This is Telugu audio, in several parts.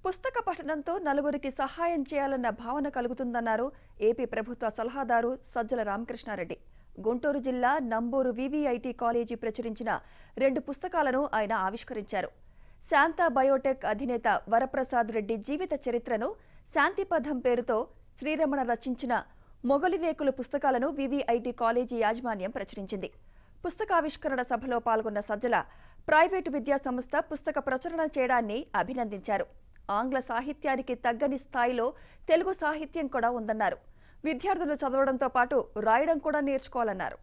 పుస్తక పఠనంతో నలుగురికి సహాయం చేయాలన్న భావన కలుగుతుందన్నారు ఏపీ ప్రభుత్వ సలహాదారు సజ్జల రామకృష్ణారెడ్డి గుంటూరు జిల్లా నంబూరు వివిఐటి కాలేజీ ప్రచురించిన రెండు పుస్తకాలను ఆయన ఆవిష్కరించారు శాంతా బయోటెక్ అధినేత వరప్రసాద్ రెడ్డి జీవిత చరిత్రను శాంతిపథం పేరుతో శ్రీరమణ రచించిన మొగలి రేకుల పుస్తకాలను వివిఐటి కాలేజీ యాజమాన్యం ప్రచురించింది పుస్తకావిష్కరణ సభలో పాల్గొన్న సజ్జల ప్రైవేటు విద్యా సంస్థ పుస్తక ప్రచురణ చేయడాన్ని అభినందించారు ఆంగ్ల సాహిత్యానికి తగ్గని స్థాయిలో తెలుగు సాహిత్యం కూడా ఉందన్నారు విద్యార్థులు చదవడంతో పాటు రాయడం కూడా నేర్చుకోవాలన్నారు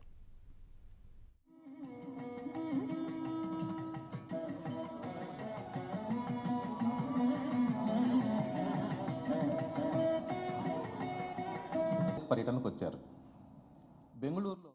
పర్యటనకు వచ్చారు బెంగళూరులో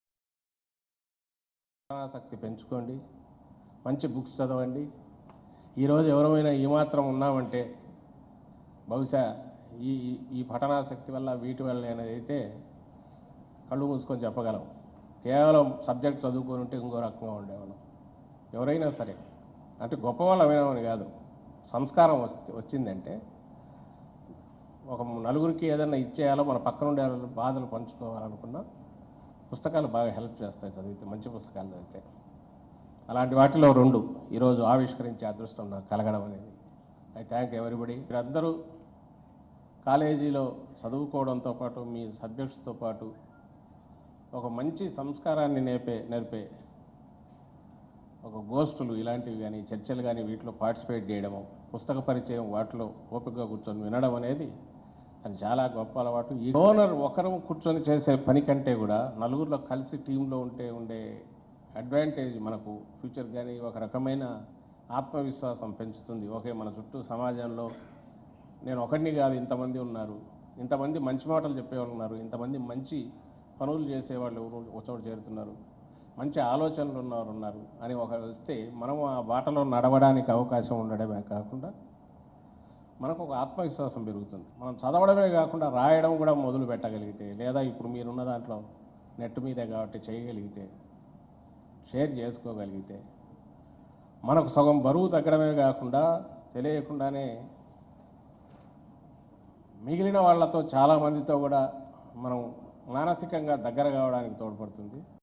ఆసక్తి పెంచుకోండి మంచి బుక్స్ చదవండి ఈరోజు ఎవరైనా ఈ మాత్రం ఉన్నామంటే బహుశా ఈ ఈ- ఈ పఠనాసక్తి వల్ల వీటి వల్ల అనేది అయితే కళ్ళు మూసుకొని చెప్పగలం కేవలం సబ్జెక్ట్ చదువుకొని ఉంటే ఇంకో రకంగా ఉండేవాళ్ళం ఎవరైనా సరే అంటే గొప్ప వాళ్ళమైనామని కాదు సంస్కారం వస్తే వచ్చిందంటే ఒక నలుగురికి ఏదైనా ఇచ్చేయాలో మన పక్కన ఉండే వాళ్ళ బాధలు పంచుకోవాలనుకున్నా పుస్తకాలు బాగా హెల్ప్ చేస్తాయి చదివితే మంచి పుస్తకాలు చదివితే అలాంటి వాటిలో రెండు ఈరోజు ఆవిష్కరించే అదృష్టం నాకు కలగడం అనేది ఐ థ్యాంక్ ఎవరిబడి మీరందరూ కాలేజీలో చదువుకోవడంతో పాటు మీ సబ్జెక్ట్స్తో పాటు ఒక మంచి సంస్కారాన్ని నేర్పే నేర్పే ఒక గోష్ఠులు ఇలాంటివి కానీ చర్చలు కానీ వీటిలో పార్టిసిపేట్ చేయడము పుస్తక పరిచయం వాటిలో ఓపికగా కూర్చొని వినడం అనేది అది చాలా గొప్ప అలవాటు ఈ ఓనర్ ఒకరు కూర్చొని చేసే పని కంటే కూడా నలుగురిలో కలిసి టీంలో ఉంటే ఉండే అడ్వాంటేజ్ మనకు ఫ్యూచర్ కానీ ఒక రకమైన ఆత్మవిశ్వాసం పెంచుతుంది ఓకే మన చుట్టూ సమాజంలో నేను ఒకడిని కాదు ఇంతమంది ఉన్నారు ఇంతమంది మంచి మాటలు చెప్పేవాళ్ళు ఉన్నారు ఇంతమంది మంచి పనులు చేసేవాళ్ళు ఎవరు ఒక చోట చేరుతున్నారు మంచి ఆలోచనలు ఉన్నవారు ఉన్నారు అని ఒక వస్తే మనం ఆ బాటలో నడవడానికి అవకాశం ఉండడమే కాకుండా మనకు ఒక ఆత్మవిశ్వాసం పెరుగుతుంది మనం చదవడమే కాకుండా రాయడం కూడా మొదలు పెట్టగలిగితే లేదా ఇప్పుడు మీరున్న దాంట్లో నెట్ మీదే కాబట్టి చేయగలిగితే షేర్ చేసుకోగలిగితే మనకు సగం బరువు తగ్గడమే కాకుండా తెలియకుండానే మిగిలిన వాళ్ళతో చాలామందితో కూడా మనం మానసికంగా దగ్గర కావడానికి తోడ్పడుతుంది